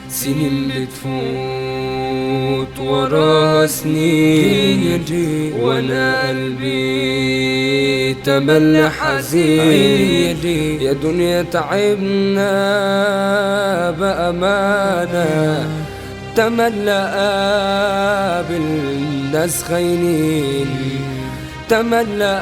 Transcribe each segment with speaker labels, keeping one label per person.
Speaker 1: سنين بتفوت ورا سنين وانا قلبي تملي حزين يا دنيا تعبنا بأمانة تملى قابل ناس خاينين تملى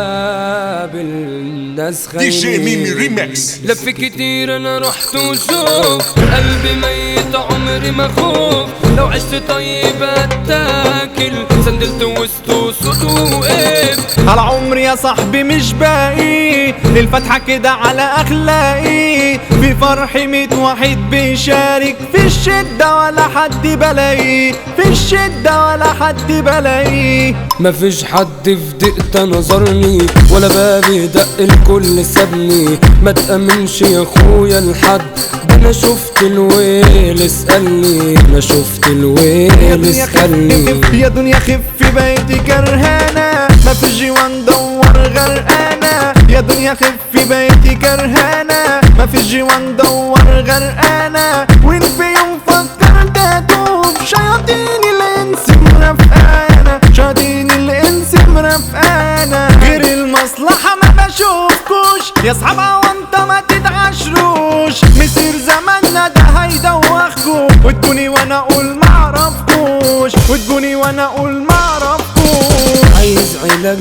Speaker 1: قابل ناس
Speaker 2: دي جي
Speaker 1: خاينين
Speaker 2: ميمي ريميكس
Speaker 1: لف كتير انا رحت وشوف قلبي ميت عمري ما خوف لو عشت طيب اتاكل سندلت وسط صوت وقف
Speaker 3: على عمري يا صاحبي مش باقي للفتحة كده على أخلاقي في فرحي ميت واحد بيشارك في الشدة ولا حد بلاقي في الشدة ولا حد بلاقي
Speaker 1: مفيش حد في دقيقة نظرني ولا بابي دق الكل سابني ما تأمنش يا اخويا لحد ده انا شفت الويل اسألني انا شفت الويل اسألني
Speaker 3: يا دنيا خف بقيتي كرهانة ما في جوان دور غرقانة يا دنيا خف بقيتي كرهانة ما في جوان دور غرقانة وين في يوم فكرت اتوب شياطين الانس مرافقانا شياطين الانس مرافقانا غير المصلحة ما بشوفكوش يا صحابة وانت ما تتعشروش مسير زماننا ده هيدوخكو وتكوني وانا اقول معرفكوش وتكوني وانا اقول معرفكوش
Speaker 1: عايز علاج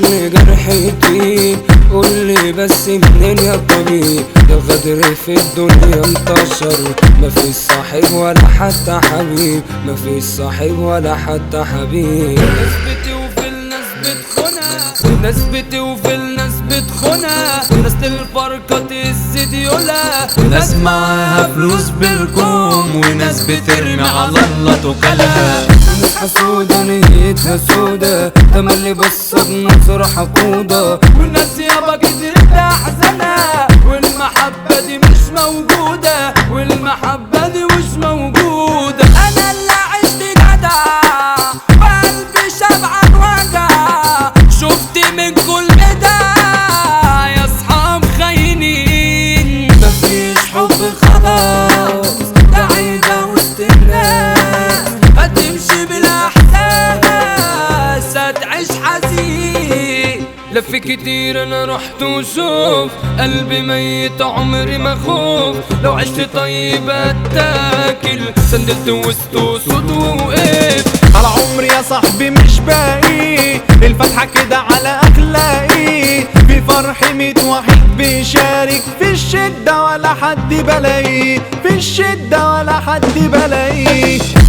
Speaker 1: لجرحتي قولي بس منين يا طبيب ده الغدر في الدنيا انتشر مفيش صاحب ولا حتى حبيب مفيش صاحب ولا حتى حبيب ناس بتوفي الناس بتخونها ناس بتوفي الناس بتخونها ناس للفرقة تهز ديولها
Speaker 3: ناس معاها فلوس بالكوم وناس بترمي على الله توكلها
Speaker 1: ناس حسودة نيتها سودة تملي بس بنظر حقودة والناس يابا كترت أحزانها والمحبة دي مش موجودة والمحبة دي مش موجودة أنا اللي عشت جدع وقلبي شبعان وجع شفت من كل ده يا أصحاب خاينين مفيش حب خلاص ده عيدة وسط الناس هتمشي بالأحساس هتعيش حزين لف كتير انا رحت وشوف قلبي ميت عمري ما خوف لو عشت طيب اتاكل سندلت وسط صوت وقف
Speaker 3: على عمري يا صاحبي مش باقي الفتحة كده على أخلاقي في فرحي ميت واحد بيشارك في الشدة ولا حد بلاقي في الشدة ولا حد بلاقي